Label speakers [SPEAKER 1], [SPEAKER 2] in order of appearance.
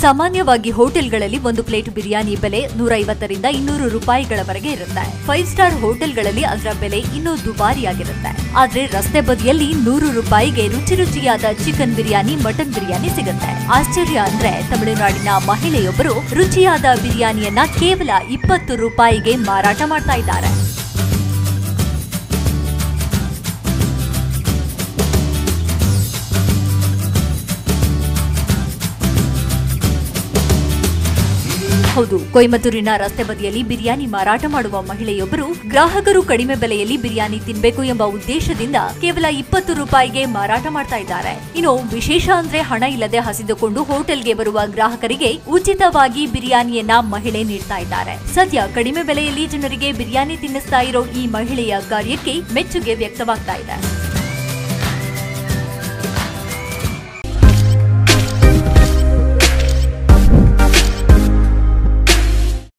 [SPEAKER 1] ಸಾಮಾನ್ಯವಾಗಿ ಹೋಟೆಲ್ಗಳಲ್ಲಿ ಒಂದು ಪ್ಲೇಟ್ ಬಿರಿಯಾನಿ ಬೆಲೆ ನೂರ ಐವತ್ತರಿಂದ ಇನ್ನೂರು ರೂಪಾಯಿಗಳವರೆಗೆ ಇರುತ್ತೆ ಫೈವ್ ಸ್ಟಾರ್ ಹೋಟೆಲ್ಗಳಲ್ಲಿ ಅದರ ಬೆಲೆ ಇನ್ನೂ ದುಬಾರಿಯಾಗಿರುತ್ತೆ ಆದ್ರೆ ರಸ್ತೆ ಬದಿಯಲ್ಲಿ ನೂರು ರೂಪಾಯಿಗೆ ರುಚಿ ರುಚಿಯಾದ ಚಿಕನ್ ಬಿರಿಯಾನಿ ಮಟನ್ ಬಿರಿಯಾನಿ ಸಿಗುತ್ತೆ ಆಶ್ಚರ್ಯ ಅಂದ್ರೆ ತಮಿಳುನಾಡಿನ ಮಹಿಳೆಯೊಬ್ಬರು ರುಚಿಯಾದ ಬಿರಿಯಾನಿಯನ್ನ ಕೇವಲ ಇಪ್ಪತ್ತು ರೂಪಾಯಿಗೆ ಮಾರಾಟ ಮಾಡ್ತಾ ಇದ್ದಾರೆ ಹೌದು ಕೊಯಮತ್ತೂರಿನ ರಸ್ತೆ ಬದಿಯಲ್ಲಿ ಬಿರಿಯಾನಿ ಮಾರಾಟ ಮಾಡುವ ಮಹಿಳೆಯೊಬ್ಬರು ಗ್ರಾಹಕರು ಕಡಿಮೆ ಬೆಲೆಯಲ್ಲಿ ಬಿರಿಯಾನಿ ತಿನ್ಬೇಕು ಎಂಬ ಉದ್ದೇಶದಿಂದ ಕೇವಲ ಇಪ್ಪತ್ತು ರೂಪಾಯಿಗೆ ಮಾರಾಟ ಮಾಡ್ತಾ ಇದ್ದಾರೆ ಇನ್ನು ವಿಶೇಷ ಅಂದ್ರೆ ಹಣ ಇಲ್ಲದೆ ಹಸಿದುಕೊಂಡು ಹೋಟೆಲ್ಗೆ ಬರುವ ಗ್ರಾಹಕರಿಗೆ ಉಚಿತವಾಗಿ ಬಿರಿಯಾನಿಯನ್ನ ಮಹಿಳೆ ನೀಡ್ತಾ ಇದ್ದಾರೆ ಸದ್ಯ ಕಡಿಮೆ ಬೆಲೆಯಲ್ಲಿ ಜನರಿಗೆ ಬಿರಿಯಾನಿ ತಿನ್ನಿಸ್ತಾ ಇರೋ ಈ ಮಹಿಳೆಯ ಕಾರ್ಯಕ್ಕೆ ಮೆಚ್ಚುಗೆ ವ್ಯಕ್ತವಾಗ್ತಾ ಇದೆ